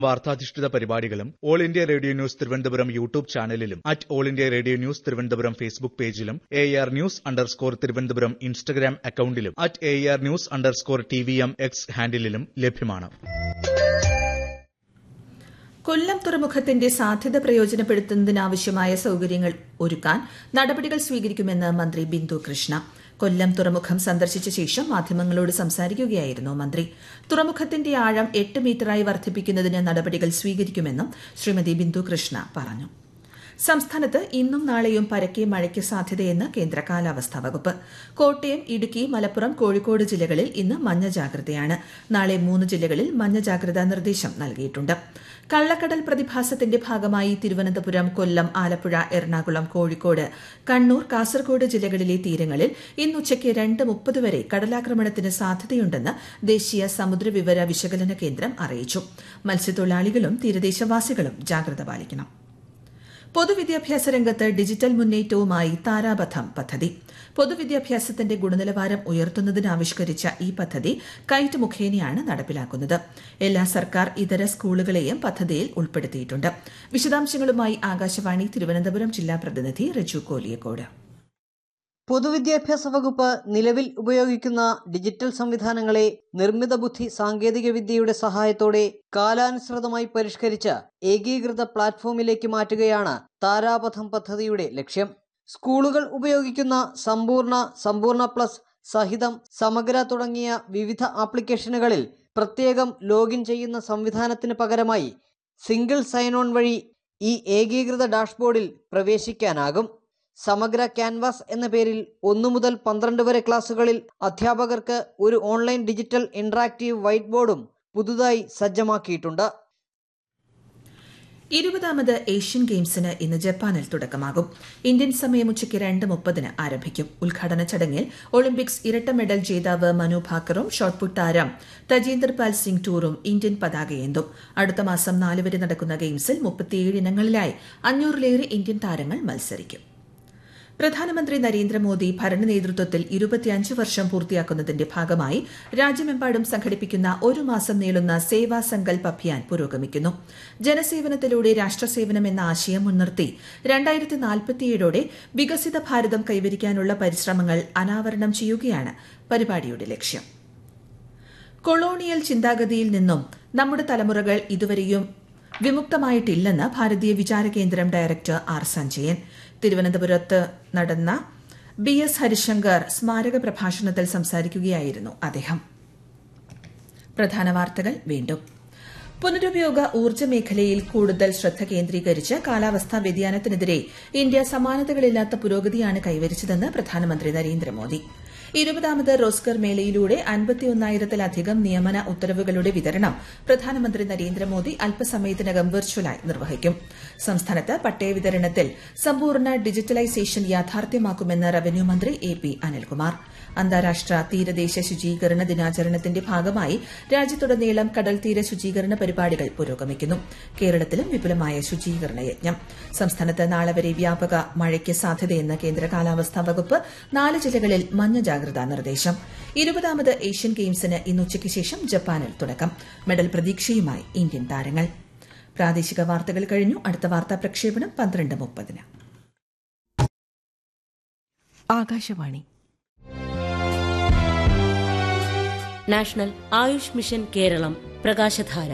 വാർത്താധിഷ്ഠിത പരിപാടികളും All India Radio news Thiruvananthapuram YouTube ചാനലിലും at All India Radio news Thiruvananthapuram Facebook പേജിലും A R news underscore Thiruvananthapuram Instagram അക്കൌണ്ടിലും at A R news underscore T V M X ഹാൻഡിലും ലഭ്യമാണ് കൊല്ലം തുറമുഖത്തിന്റെ സാധ്യത പ്രയോജനപ്പെടുത്തുന്നതിനാവശ്യമായ സൌകര്യങ്ങൾ ഒരുക്കാൻ നടപടികൾ സ്വീകരിക്കുമെന്ന് മന്ത്രി ബിന്ദു കൃഷ്ണ കൊല്ലം തുറമുഖം സന്ദർശിച്ച ശേഷം മാധ്യമങ്ങളോട് സംസാരിക്കുകയായിരുന്നു മന്ത്രി തുറമുഖത്തിന്റെ ആഴം എട്ട് മീറ്ററായി വർദ്ധിപ്പിക്കുന്നതിന് നടപടികൾ സ്വീകരിക്കുമെന്നും ശ്രീമതി ബിന്ദു കൃഷ്ണ പറഞ്ഞു സംസ്ഥാനത്ത് ഇന്നും നാളെയും പരക്കെ മഴയ്ക്ക് സാധ്യതയെന്ന് കേന്ദ്ര കാലാവസ്ഥാ വകുപ്പ് കോട്ടയം ഇടുക്കി മലപ്പുറം കോഴിക്കോട് ജില്ലകളിൽ ഇന്ന് മഞ്ഞ ജാഗ്രതയാണ് നാളെ മൂന്ന് ജില്ലകളിൽ മഞ്ഞ ജാഗ്രതാ നിർദ്ദേശം നൽകിയിട്ടുണ്ട് കള്ളക്കടൽ പ്രതിഭാസത്തിന്റെ ഭാഗമായി തിരുവനന്തപുരം കൊല്ലം ആലപ്പുഴ എറണാകുളം കോഴിക്കോട് കണ്ണൂർ കാസർഗോഡ് ജില്ലകളിലെ തീരങ്ങളിൽ ഇന്ന് ഉച്ചയ്ക്ക് രണ്ട് മുപ്പത് വരെ കടലാക്രമണത്തിന് സാധ്യതയുണ്ടെന്ന് ദേശീയ സമുദ്ര വിവര വിശകലന കേന്ദ്രം അറിയിച്ചു മത്സ്യത്തൊഴിലാളികളും തീരദേശവാസികളും ജാഗ്രത പാലിക്കണം പൊതുവിദ്യാഭ്യാസ രംഗത്ത് ഡിജിറ്റൽ മുന്നേറ്റവുമായി താരാപഥം പദ്ധതി പൊതുവിദ്യാഭ്യാസത്തിന്റെ ഗുണനിലവാരം ഉയർത്തുന്നതിന് ആവിഷ്കരിച്ച ഈ പദ്ധതി കൈറ്റ് മുഖേനയാണ് നടപ്പിലാക്കുന്നത് എല്ലാ സർക്കാർ ഇതര സ്കൂളുകളെയും പദ്ധതിയിൽ ഉൾപ്പെടുത്തിയിട്ടുണ്ട് വിശദാംശങ്ങളുമായി ആകാശവാണി തിരുവനന്തപുരം ജില്ലാ പ്രതിനിധി റജു കോലിയക്കോട് പൊതുവിദ്യാഭ്യാസ വകുപ്പ് നിലവിൽ ഉപയോഗിക്കുന്ന ഡിജിറ്റൽ സംവിധാനങ്ങളെ നിർമ്മിത ബുദ്ധി സാങ്കേതിക വിദ്യയുടെ സഹായത്തോടെ കാലാനുസൃതമായി പരിഷ്കരിച്ച് ഏകീകൃത പ്ലാറ്റ്ഫോമിലേക്ക് മാറ്റുകയാണ് താരാപഥം പദ്ധതിയുടെ ലക്ഷ്യം സ്കൂളുകൾ ഉപയോഗിക്കുന്ന സമ്പൂർണ്ണ സമ്പൂർണ്ണ പ്ലസ് സഹിതം സമഗ്ര തുടങ്ങിയ വിവിധ ആപ്ലിക്കേഷനുകളിൽ പ്രത്യേകം ലോഗിൻ ചെയ്യുന്ന സംവിധാനത്തിന് പകരമായി സിംഗിൾ സൈൻ ഓൺ വഴി ഈ ഏകീകൃത ഡാഷ്ബോർഡിൽ പ്രവേശിക്കാനാകും സമഗ്ര ക്യാൻവാസ് എന്ന പേരിൽ ഒന്നു മുതൽ പന്ത്രണ്ട് വരെ ക്ലാസുകളിൽ അധ്യാപകർക്ക് ഒരു ഓൺലൈൻ ഡിജിറ്റൽ ഇന്ററാക്റ്റീവ് വൈറ്റ് ബോർഡും പുതുതായി സജ്ജമാക്കിയിട്ടുണ്ട് ഇരുപതാമത് ഏഷ്യൻ ഗെയിംസിന് ഇന്ന് ജപ്പാനിൽ തുടക്കമാകും ഇന്ത്യൻ സമയം ഉച്ചയ്ക്ക് രണ്ട് മുപ്പതിന് ആരംഭിക്കും ഉദ്ഘാടന ചടങ്ങിൽ ഒളിമ്പിക്സ് ഇരട്ട മെഡൽ ജേതാവ് മനു ഭാക്കറും ഷോട്ട്പുട്ട് താരം തജീന്ദർ പാൽ സിംഗ് ടൂറും ഇന്ത്യൻ പതാകയേന്തും അടുത്ത മാസം നാല് വരെ നടക്കുന്ന ഗെയിംസിൽ മുപ്പത്തിയേഴ് ഇനങ്ങളിലായി അഞ്ഞൂറിലേറെ ഇന്ത്യൻ താരങ്ങൾ മത്സരിക്കും പ്രധാനമന്ത്രി നരേന്ദ്രമോദി ഭരണ നേതൃത്വത്തിൽ ഇരുപത്തിയഞ്ച് വർഷം പൂർത്തിയാക്കുന്നതിന്റെ ഭാഗമായി രാജ്യമെമ്പാടും സംഘടിപ്പിക്കുന്ന ഒരു മാസം നീളുന്ന സേവാ സങ്കൽപ് അഭിയാൻ പുരോഗമിക്കുന്നു ജനസേവനത്തിലൂടെ രാഷ്ട്രസേവനം എന്ന ആശയം മുൻനിർത്തി രണ്ടായിരത്തി നാൽപ്പത്തിയേഴോടെ വികസിത ഭാരതം കൈവരിക്കാനുള്ള പരിശ്രമങ്ങൾ അനാവരണം ചെയ്യുകയാണ് പരിപാടിയുടെ ലക്ഷ്യം കൊളോണിയൽ ചിന്താഗതിയിൽ നിന്നും നമ്മുടെ തലമുറകൾ ഇതുവരെയും വിമുക്തമായിട്ടില്ലെന്ന് ഭാരതീയ വിചാര കേന്ദ്രം ഡയറക്ടർ ആർ സഞ്ജയൻ തിരുവനന്തപുരത്ത് നടന്ന ബി എസ് ഹരിശങ്കർ സ്മാരക പ്രഭാഷണത്തിൽ സംസാരിക്കുകയായിരുന്നു അദ്ദേഹം പ്രധാന വാർത്തകൾ വീണ്ടും പുനരുപയോഗ ഊർജ്ജ മേഖലയിൽ കൂടുതൽ ശ്രദ്ധ കേന്ദ്രീകരിച്ച് കാലാവസ്ഥാ വ്യതിയാനത്തിനെതിരെ ഇന്ത്യ സമാനതകളില്ലാത്ത പുരോഗതിയാണ് കൈവരിച്ചതെന്ന് പ്രധാനമന്ത്രി നരേന്ദ്രമോദി ഇരുപതാമത് റോസ്കർ മേളയിലൂടെ അൻപത്തിയൊന്നായിരത്തിലധികം നിയമന ഉത്തരവുകളുടെ വിതരണം പ്രധാനമന്ത്രി നരേന്ദ്രമോദി അല്പസമയത്തിനകം വെർച്വലായി നിർവഹിക്കും സംസ്ഥാനത്ത് പട്ടയ വിതരണത്തിൽ സമ്പൂർണ്ണ ഡിജിറ്റലൈസേഷൻ യാഥാർത്ഥ്യമാക്കുമെന്ന് റവന്യൂ മന്ത്രി എ പി അനിൽകുമാർ അന്താരാഷ്ട്ര തീരദേശ ശുചീകരണ ദിനാചരണത്തിന്റെ ഭാഗമായി രാജ്യത്തുടനീളം കടൽ തീര ശുചീകരണ പരിപാടികൾ പുരോഗമിക്കുന്നു കേരളത്തിലും വിപുലമായ ശുചീകരണ യജ്ഞം സംസ്ഥാനത്ത് നാളെ വരെ വ്യാപക മഴയ്ക്ക് സാധ്യതയെന്ന് കേന്ദ്ര കാലാവസ്ഥാ വകുപ്പ് നാല് ജില്ലകളിൽ മഞ്ഞ ജാഗ്രതാ നിർദ്ദേശം ഇരുപതാമത് ഏഷ്യൻ ഗെയിംസിന് ഇന്ന് ഉച്ചയ്ക്ക് ശേഷം ജപ്പാനിൽ തുടക്കം മെഡൽ പ്രതീക്ഷയുമായി ഇന്ത്യൻ താരങ്ങൾ പ്രാദേശിക വാർത്തകൾ കഴിഞ്ഞു അടുത്ത വാർത്താ പ്രക്ഷേപണം പന്ത്രണ്ട് മുപ്പതിന് ആകാശവാണി നാഷണൽ ആയുഷ് മിഷൻ കേരളം പ്രകാശധാര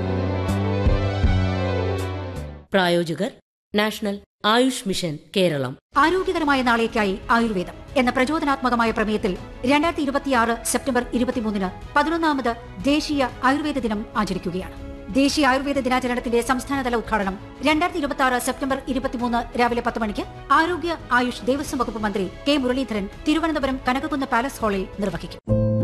പ്രായോജകർ നാഷണൽ ആയുഷ് മിഷൻ കേരളം ആരോഗ്യകരമായ നാളേക്കായി ആയുർവേദം എന്ന പ്രചോദനാത്മകമായ പ്രമേയത്തിൽ രണ്ടായിരത്തി ഇരുപത്തിയാറ് സെപ്റ്റംബർ ഇരുപത്തിമൂന്നിന് പതിനൊന്നാമത് ദേശീയ ആയുർവേദ ദിനം ആചരിക്കുകയാണ് ദേശീയ ആയുർവേദ ദിനാചരണത്തിന്റെ സംസ്ഥാനതല ഉദ്ഘാടനം രണ്ടായിരത്തി ഇരുപത്തി ആറ് സെപ്റ്റംബർ ഇരുപത്തിമൂന്ന് രാവിലെ പത്ത് മണിക്ക് ആരോഗ്യ ആയുഷ് ദേവസ്വം വകുപ്പ് മന്ത്രി കെ മുരളീധരൻ തിരുവനന്തപുരം കനകക്കുന്ന് പാലസ് ഹാളിൽ നിർവഹിക്കും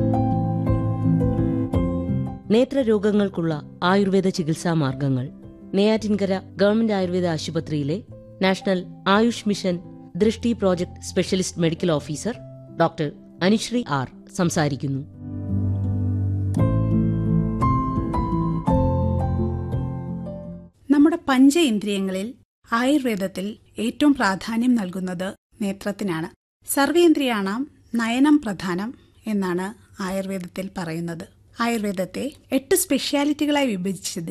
നേത്രരോഗങ്ങൾക്കുള്ള ആയുർവേദ ചികിത്സാ മാർഗങ്ങൾ നെയ്യാറ്റിൻകര ഗവൺമെന്റ് ആയുർവേദ ആശുപത്രിയിലെ national Ayush mission Drishti project specialist medical officer doctor Anushree R സംസാരിക്കുന്നു നമ്മുടെ പഞ്ച ഇന്ദ്രിയങ്ങളിൽ ആയുർവേദത്തിൽ ഏറ്റവും പ്രാധാന്യം നൽകുന്നത് നേത്രത്തിനാണ് സർവേന്ദ്രിയാണാം നയനം പ്രധാനം എന്നാണ് ആയുർവേദത്തിൽ പറയുന്നത് ആയുർവേദത്തെ എട്ട് സ്പെഷ്യാലിറ്റികളായി വിഭജിച്ചതിൽ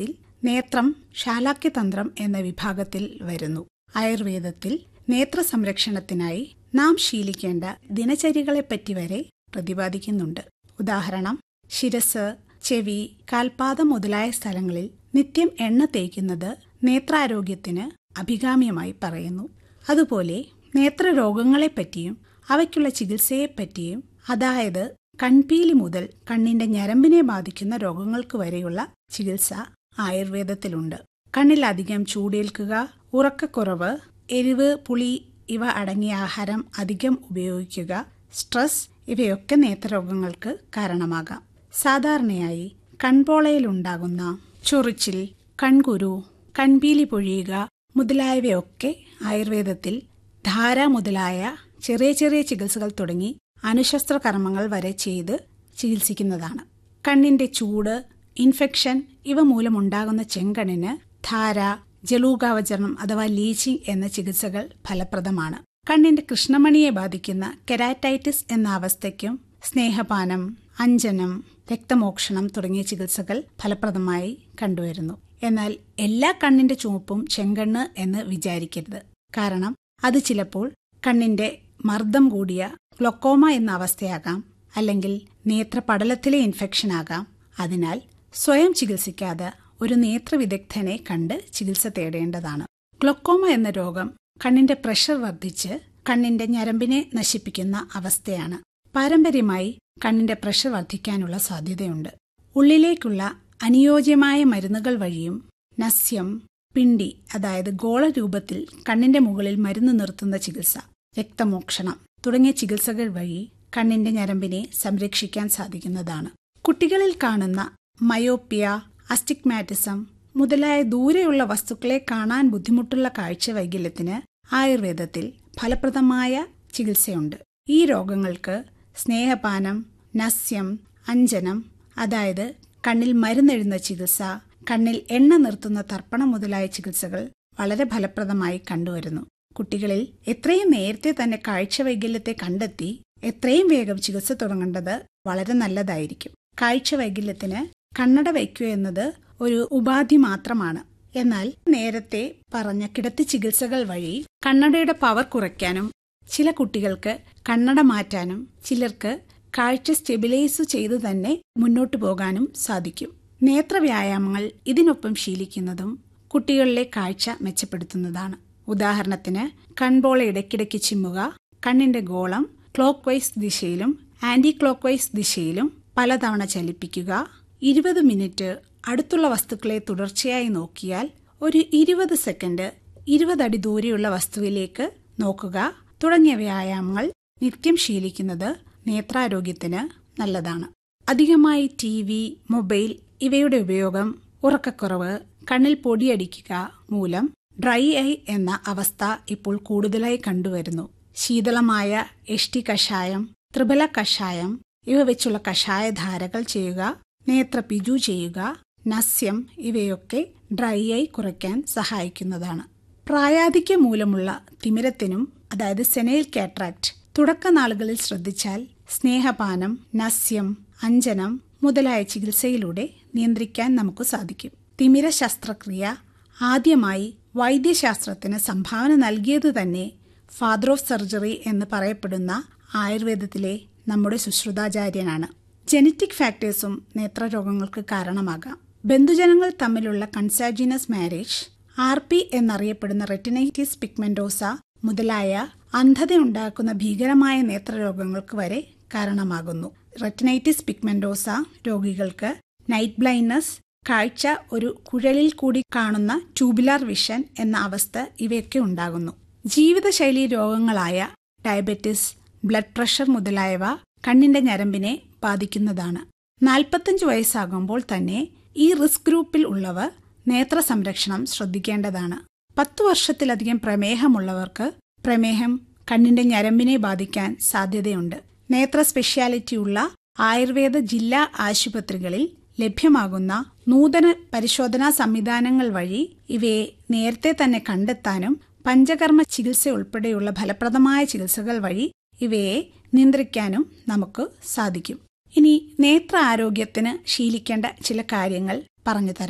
നേത്രം ശാലാക്യതന്ത്രം എന്ന വിഭാഗത്തിൽ വരുന്നു ആയുർവേദത്തിൽ നേത്ര സംരക്ഷണത്തിനായി നാം ശീലിക്കേണ്ട ദിനചര്യകളെപ്പറ്റി വരെ പ്രതിപാദിക്കുന്നുണ്ട് ഉദാഹരണം ശിരസ് ചെവി കാൽപാദം മുതലായ സ്ഥലങ്ങളിൽ നിത്യം എണ്ണ തേക്കുന്നത് നേത്രാരോഗ്യത്തിന് അഭികാമ്യമായി പറയുന്നു അതുപോലെ നേത്രരോഗങ്ങളെപ്പറ്റിയും അവയ്ക്കുള്ള ചികിത്സയെപ്പറ്റിയും അതായത് കൺപീലി മുതൽ കണ്ണിന്റെ ഞരമ്പിനെ ബാധിക്കുന്ന രോഗങ്ങൾക്ക് വരെയുള്ള ചികിത്സ ആയുർവേദത്തിലുണ്ട് കണ്ണിലധികം ചൂടേൽക്കുക ഉറക്കക്കുറവ് എരിവ് പുളി ഇവ അടങ്ങിയ ആഹാരം അധികം ഉപയോഗിക്കുക സ്ട്രെസ് ഇവയൊക്കെ നേത്രരോഗങ്ങൾക്ക് കാരണമാകാം സാധാരണയായി കൺപോളയിലുണ്ടാകുന്ന ചൊറിച്ചിൽ കൺകുരു കൺപീലി പൊഴിയുക മുതലായവയൊക്കെ ആയുർവേദത്തിൽ ധാര മുതലായ ചെറിയ ചെറിയ ചികിത്സകൾ തുടങ്ങി അനുശസ്ത്ര കർമ്മങ്ങൾ വരെ ചെയ്ത് ചികിത്സിക്കുന്നതാണ് കണ്ണിന്റെ ചൂട് ഇൻഫെക്ഷൻ ഇവ മൂലമുണ്ടാകുന്ന ചെങ്കണ്ണിന് ധാര ജലൂകാവചരണം അഥവാ ലീച്ചിങ് എന്ന ചികിത്സകൾ ഫലപ്രദമാണ് കണ്ണിന്റെ കൃഷ്ണമണിയെ ബാധിക്കുന്ന കെരാറ്റൈറ്റിസ് എന്ന അവസ്ഥയ്ക്കും സ്നേഹപാനം അഞ്ജനം രക്തമോക്ഷണം തുടങ്ങിയ ചികിത്സകൾ ഫലപ്രദമായി കണ്ടുവരുന്നു എന്നാൽ എല്ലാ കണ്ണിന്റെ ചുവപ്പും ചെങ്കണ്ണ് എന്ന് വിചാരിക്കരുത് കാരണം അത് ചിലപ്പോൾ കണ്ണിന്റെ മർദ്ദം കൂടിയ ഗ്ലൊക്കോമ എന്ന അവസ്ഥയാകാം അല്ലെങ്കിൽ നേത്രപടലത്തിലെ ഇൻഫെക്ഷൻ ആകാം അതിനാൽ സ്വയം ചികിത്സിക്കാതെ ഒരു നേത്രവിദഗ്ധനെ കണ്ട് ചികിത്സ തേടേണ്ടതാണ് ഗ്ലൊക്കോമ എന്ന രോഗം കണ്ണിന്റെ പ്രഷർ വർദ്ധിച്ച് കണ്ണിന്റെ ഞരമ്പിനെ നശിപ്പിക്കുന്ന അവസ്ഥയാണ് പാരമ്പര്യമായി കണ്ണിന്റെ പ്രഷർ വർദ്ധിക്കാനുള്ള സാധ്യതയുണ്ട് ഉള്ളിലേക്കുള്ള അനുയോജ്യമായ മരുന്നുകൾ വഴിയും നസ്യം പിണ്ടി അതായത് ഗോളരൂപത്തിൽ കണ്ണിന്റെ മുകളിൽ മരുന്ന് നിർത്തുന്ന ചികിത്സ രക്തമോക്ഷണം തുടങ്ങിയ ചികിത്സകൾ വഴി കണ്ണിന്റെ ഞരമ്പിനെ സംരക്ഷിക്കാൻ സാധിക്കുന്നതാണ് കുട്ടികളിൽ കാണുന്ന മയോപ്പിയ അസ്റ്റിഗ്മാറ്റിസം മുതലായ ദൂരെയുള്ള വസ്തുക്കളെ കാണാൻ ബുദ്ധിമുട്ടുള്ള കാഴ്ച വൈകല്യത്തിന് ആയുർവേദത്തിൽ ഫലപ്രദമായ ചികിത്സയുണ്ട് ഈ രോഗങ്ങൾക്ക് സ്നേഹപാനം നസ്യം അഞ്ജനം അതായത് കണ്ണിൽ മരുന്നെഴുന്ന ചികിത്സ കണ്ണിൽ എണ്ണ നിർത്തുന്ന തർപ്പണം മുതലായ ചികിത്സകൾ വളരെ ഫലപ്രദമായി കണ്ടുവരുന്നു കുട്ടികളിൽ എത്രയും നേരത്തെ തന്നെ കാഴ്ച വൈകല്യത്തെ കണ്ടെത്തി എത്രയും വേഗം ചികിത്സ തുടങ്ങേണ്ടത് വളരെ നല്ലതായിരിക്കും കാഴ്ച വൈകല്യത്തിന് കണ്ണട വയ്ക്കുക എന്നത് ഒരു ഉപാധി മാത്രമാണ് എന്നാൽ നേരത്തെ പറഞ്ഞ കിടത്തി ചികിത്സകൾ വഴി കണ്ണടയുടെ പവർ കുറയ്ക്കാനും ചില കുട്ടികൾക്ക് കണ്ണട മാറ്റാനും ചിലർക്ക് കാഴ്ച സ്റ്റെബിലൈസ് ചെയ്തു തന്നെ മുന്നോട്ടു പോകാനും സാധിക്കും നേത്രവ്യായാമങ്ങൾ ഇതിനൊപ്പം ശീലിക്കുന്നതും കുട്ടികളിലെ കാഴ്ച മെച്ചപ്പെടുത്തുന്നതാണ് ഉദാഹരണത്തിന് കൺപോള ഇടയ്ക്കിടയ്ക്ക് ചിമ്മുക കണ്ണിന്റെ ഗോളം ക്ലോക്ക് വൈസ് ദിശയിലും ആന്റി ക്ലോക്ക് വൈസ് ദിശയിലും പലതവണ ചലിപ്പിക്കുക ഇരുപത് മിനിറ്റ് അടുത്തുള്ള വസ്തുക്കളെ തുടർച്ചയായി നോക്കിയാൽ ഒരു ഇരുപത് സെക്കൻഡ് ഇരുപതടി ദൂരെയുള്ള വസ്തുവിലേക്ക് നോക്കുക തുടങ്ങിയ വ്യായാമങ്ങൾ നിത്യം ശീലിക്കുന്നത് നേത്രാരോഗ്യത്തിന് നല്ലതാണ് അധികമായി ടി വി മൊബൈൽ ഇവയുടെ ഉപയോഗം ഉറക്കക്കുറവ് കണ്ണിൽ പൊടിയടിക്കുക മൂലം ഡ്രൈ ഐ എന്ന അവസ്ഥ ഇപ്പോൾ കൂടുതലായി കണ്ടുവരുന്നു ശീതളമായ എഷ്ടി കഷായം ത്രിബല കഷായം ഇവ വെച്ചുള്ള കഷായ ധാരകൾ ചെയ്യുക നേത്ര പിജു ചെയ്യുക നസ്യം ഇവയൊക്കെ ഡ്രൈ ഐ കുറയ്ക്കാൻ സഹായിക്കുന്നതാണ് പ്രായാധിക്യം മൂലമുള്ള തിമിരത്തിനും അതായത് സെനൈൽ കാട്രാക്ട് തുടക്കനാളുകളിൽ ശ്രദ്ധിച്ചാൽ സ്നേഹപാനം നസ്യം അഞ്ജനം മുതലായ ചികിത്സയിലൂടെ നിയന്ത്രിക്കാൻ നമുക്ക് സാധിക്കും തിമിര ശസ്ത്രക്രിയ ആദ്യമായി വൈദ്യശാസ്ത്രത്തിന് സംഭാവന നൽകിയത് തന്നെ ഫാദർ ഓഫ് സർജറി എന്ന് പറയപ്പെടുന്ന ആയുർവേദത്തിലെ നമ്മുടെ സുശ്രുതാചാര്യനാണ് ജനറ്റിക് ഫാക്ടേഴ്സും നേത്രരോഗങ്ങൾക്ക് കാരണമാകാം ബന്ധുജനങ്ങൾ തമ്മിലുള്ള കൺസാജിനസ് മാരേജ് ആർ പി എന്നറിയപ്പെടുന്ന റെറ്റിനൈറ്റിസ് പിഗ്മെന്റോസ മുതലായ അന്ധതയുണ്ടാക്കുന്ന ഭീകരമായ നേത്രരോഗങ്ങൾക്ക് വരെ കാരണമാകുന്നു റെറ്റിനൈറ്റിസ് പിഗ്മെന്റോസ രോഗികൾക്ക് നൈറ്റ് ബ്ലൈൻഡ്നസ് കാഴ്ച ഒരു കുഴലിൽ കൂടി കാണുന്ന ട്യൂബുലാർ വിഷൻ എന്ന അവസ്ഥ ഇവയൊക്കെ ഉണ്ടാകുന്നു ജീവിതശൈലി രോഗങ്ങളായ ഡയബറ്റിസ് ബ്ലഡ് പ്രഷർ മുതലായവ കണ്ണിന്റെ ഞരമ്പിനെ ബാധിക്കുന്നതാണ് നാൽപ്പത്തഞ്ച് വയസ്സാകുമ്പോൾ തന്നെ ഈ റിസ്ക് ഗ്രൂപ്പിൽ ഉള്ളവർ നേത്ര സംരക്ഷണം ശ്രദ്ധിക്കേണ്ടതാണ് പത്തു വർഷത്തിലധികം പ്രമേഹമുള്ളവർക്ക് പ്രമേഹം കണ്ണിന്റെ ഞരമ്പിനെ ബാധിക്കാൻ സാധ്യതയുണ്ട് നേത്ര സ്പെഷ്യാലിറ്റിയുള്ള ആയുർവേദ ജില്ലാ ആശുപത്രികളിൽ ലഭ്യമാകുന്ന നൂതന പരിശോധനാ സംവിധാനങ്ങൾ വഴി ഇവയെ നേരത്തെ തന്നെ കണ്ടെത്താനും പഞ്ചകർമ്മ ചികിത്സ ഉൾപ്പെടെയുള്ള ഫലപ്രദമായ ചികിത്സകൾ വഴി ഇവയെ നിയന്ത്രിക്കാനും നമുക്ക് സാധിക്കും ഇനി നേത്ര ആരോഗ്യത്തിന് ശീലിക്കേണ്ട ചില കാര്യങ്ങൾ പറഞ്ഞു തരാം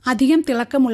അധികം തിളക്കമുള്ള